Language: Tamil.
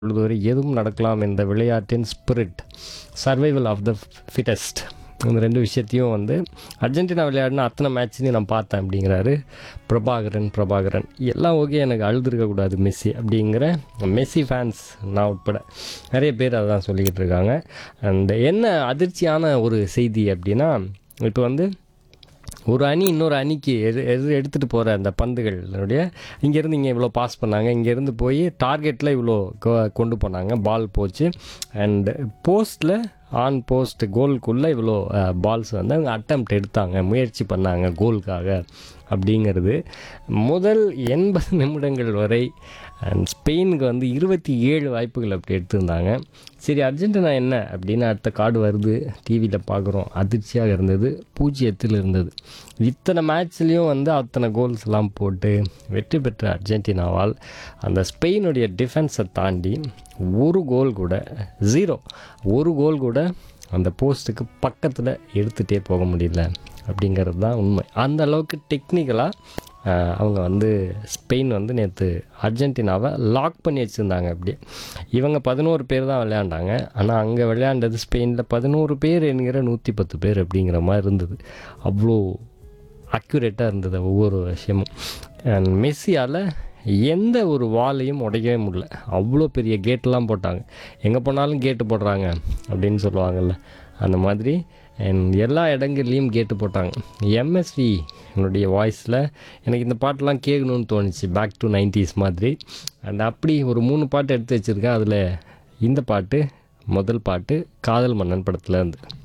பொழுதுவரை எதுவும் நடக்கலாம் இந்த விளையாட்டின் spirit survival of the fittest இந்த ரெண்டு விஷயத்தையும் வந்து அர்ஜென்டினா விளையாடின அத்தனை மேட்ச்லையும் நான் பார்த்தேன் அப்படிங்கிறாரு பிரபாகரன் பிரபாகரன் எல்லாம் ஓகே எனக்கு அழுதுருக்கக்கூடாது மெஸ்ஸி அப்படிங்கிற மெஸ்ஸி ஃபேன்ஸ் நான் உட்பட நிறைய பேர் அதான் சொல்லிக்கிட்டு இருக்காங்க அண்ட் என்ன அதிர்ச்சியான ஒரு செய்தி அப்படின்னா இப்போ வந்து ஒரு அணி இன்னொரு அணிக்கு எது எது எடுத்துகிட்டு போகிற அந்த பந்துகளுடைய இங்கேருந்து இங்கே இவ்வளோ பாஸ் பண்ணாங்க இங்கேருந்து போய் டார்கெட்டில் இவ்வளோ கொ- கொண்டு போனாங்க பால் போச்சு அண்ட் போஸ்ட்டில் ஆன் போஸ்ட் கோலுக்குள்ளே இவ்வளோ பால்ஸ் வந்து அவங்க அட்டம்ப்ட் எடுத்தாங்க முயற்சி பண்ணாங்க கோலுக்காக அப்படிங்கிறது முதல் எண்பது நிமிடங்கள் வரை அண்ட் ஸ்பெயினுக்கு வந்து இருபத்தி ஏழு வாய்ப்புகள் அப்படி எடுத்திருந்தாங்க சரி அர்ஜென்டினா என்ன அப்படின்னு அடுத்த கார்டு வருது டிவியில் பார்க்குறோம் அதிர்ச்சியாக இருந்தது பூஜ்ஜியத்தில் இருந்தது இத்தனை மேட்ச்லேயும் வந்து அத்தனை கோல்ஸ் எல்லாம் போட்டு வெற்றி பெற்ற அர்ஜென்டினாவால் அந்த ஸ்பெயினுடைய டிஃபென்ஸை தாண்டி ஒரு கோல் கூட ஜீரோ ஒரு கோல் கூட அந்த போஸ்ட்டுக்கு பக்கத்தில் எடுத்துகிட்டே போக முடியல அப்படிங்கிறது தான் உண்மை அந்த அளவுக்கு டெக்னிக்கலாக அவங்க வந்து ஸ்பெயின் வந்து நேற்று அர்ஜென்டினாவை லாக் பண்ணி வச்சுருந்தாங்க அப்படியே இவங்க பதினோரு பேர் தான் விளையாண்டாங்க ஆனால் அங்கே விளையாண்டது ஸ்பெயினில் பதினோரு பேர் என்கிற நூற்றி பத்து பேர் அப்படிங்கிற மாதிரி இருந்தது அவ்வளோ அக்யூரேட்டாக இருந்தது ஒவ்வொரு விஷயமும் அண்ட் மெஸ்ஸியால் எந்த ஒரு வாலையும் உடைக்கவே முடியல அவ்வளோ பெரிய கேட்டெலாம் போட்டாங்க எங்கே போனாலும் கேட்டு போடுறாங்க அப்படின்னு சொல்லுவாங்கல்ல அந்த மாதிரி and எல்லா இடங்கள்லையும் கேட்டு போட்டாங்க எம்எஸ்வி என்னுடைய வாய்ஸில் எனக்கு இந்த பாட்டெலாம் கேட்கணும்னு தோணுச்சு பேக் டு நைன்டிஸ் மாதிரி அண்ட் அப்படி ஒரு மூணு பாட்டு எடுத்து வச்சுருக்கேன் அதில் இந்த பாட்டு முதல் பாட்டு காதல் மன்னன் படத்துல இருந்து